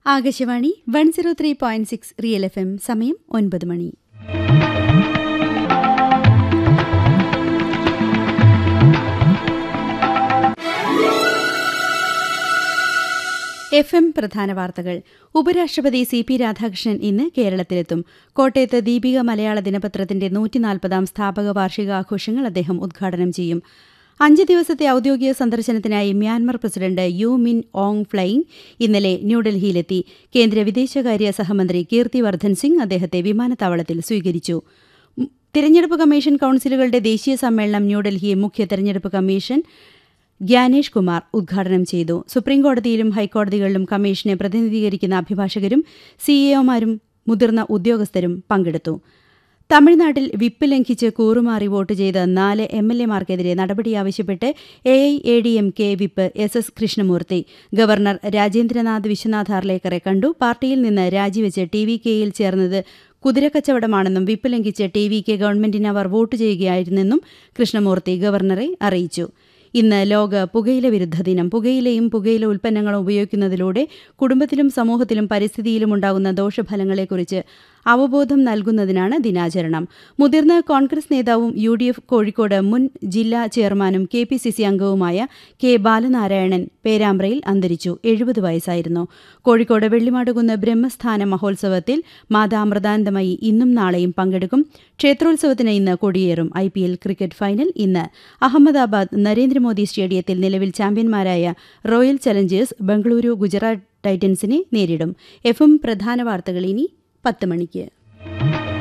Akashvani one zero three point six real F M സമയം ഒൻപത് മണി F M പ്രധാന വാർത്തകൾ ഉപരാഷ്ട്രപതി സി പി രാധാകൃഷ്ണൻ ഇന്ന് കേരളത്തിലെത്തും കോട്ടയത്ത് ദീപിക മലയാള ദിനപത്രത്തിന്റെ നൂറ്റിനാൽപ്പതാം സ്ഥാപക വാർഷികാഘോഷങ്ങൾ അദ്ദേഹം ഉദ്ഘാടനം ചെയ്യും അഞ്ച് ദിവസത്തെ ഔദ്യോഗിക സന്ദർശനത്തിനായി Myanmar president U Min Aung ഫ്ലൈങ് ഇന്നലെ ന്യൂഡൽഹിയിലെത്തി കേന്ദ്ര വിദേശകാര്യ സഹമന്ത്രി കീർത്തിവർദ്ധൻ സിംഗ് അദ്ദേഹത്തെ വിമാനത്താവളത്തിൽ സ്വീകരിച്ചു തിരഞ്ഞെടുപ്പ് കമ്മീഷൻ കൌൺസിലുകളുടെ ദേശീയ സമ്മേളനം ന്യൂഡൽഹി മുഖ്യ തെരഞ്ഞെടുപ്പ് കമ്മീഷൻ ഗ്യാനേഷ് കുമാർ ഉദ്ഘാടനം ചെയ്തു സുപ്രീംകോടതിയിലും ഹൈക്കോടതികളിലും കമ്മീഷനെ പ്രതിനിധീകരിക്കുന്ന അഭിഭാഷകരും സിഇഒമാരും മുതിർന്ന ഉദ്യോഗസ്ഥരും പങ്കെടുത്തു തമിഴ്നാട്ടിൽ വിപ്പ് ലംഘിച്ച് കൂറുമാറി വോട്ട് ചെയ്ത നാല് എം എൽ എമാർക്കെതിരെ നടപടി ആവശ്യപ്പെട്ട് A I A D M K whip S S Krishnamurthy governor Rajendranath Vishwanath ആർലേക്കറെ കണ്ടു പാർട്ടിയിൽ നിന്ന് രാജിവെച്ച് ടി വി കെയിൽ ചേർന്നത് കുതിരക്കച്ചവടമാണെന്നും വിപ്പ് ലംഘിച്ച് ടി വി കെ ഗവൺമെന്റിന് അവർ വോട്ട് ചെയ്യുകയായിരുന്നെന്നും കൃഷ്ണമൂർത്തി ഗവർണറെ അറിയിച്ചു ഇന്ന് ലോക പുകയില വിരുദ്ധ ദിനം പുകയിലയും പുകയില ഉൽപ്പന്നങ്ങളും ഉപയോഗിക്കുന്നതിലൂടെ കുടുംബത്തിലും സമൂഹത്തിലും പരിസ്ഥിതിയിലും ഉണ്ടാകുന്ന ദോഷഫലങ്ങളെക്കുറിച്ച് അവബോധം നൽകുന്നതിനാണ് ദിനാചരണം മുതിർന്ന കോൺഗ്രസ് നേതാവും യു ഡി എഫ് കോഴിക്കോട് മുൻ ജില്ലാ ചെയർമാനും കെ പി സി സി അംഗവുമായ കെ ബാലനാരായണൻ പേരാമ്പ്രയിൽ അന്തരിച്ചു എഴുപത് വയസ്സായിരുന്നു കോഴിക്കോട് വെള്ളിമാടുകുന്ന് ബ്രഹ്മസ്ഥാന മഹോത്സവത്തിൽ മാതാ അമൃതാനന്ദമയി ഇന്നും നാളെയും പങ്കെടുക്കും ക്ഷേത്രോത്സവത്തിന് ഇന്ന് കൊടിയേറും I P L cricket final ഇന്ന് അഹമ്മദാബാദ് നരേന്ദ്രമോദി സ്റ്റേഡിയത്തിൽ നിലവിൽ ചാമ്പ്യന്മാരായ റോയൽ ചലഞ്ചേഴ്സ് ബംഗളൂരു ഗുജറാത്ത് ടൈറ്റൻസിനെ നേരിടും എഫും പ്രധാന വാർത്തകൾ ഇനി പത്ത് മണിക്ക്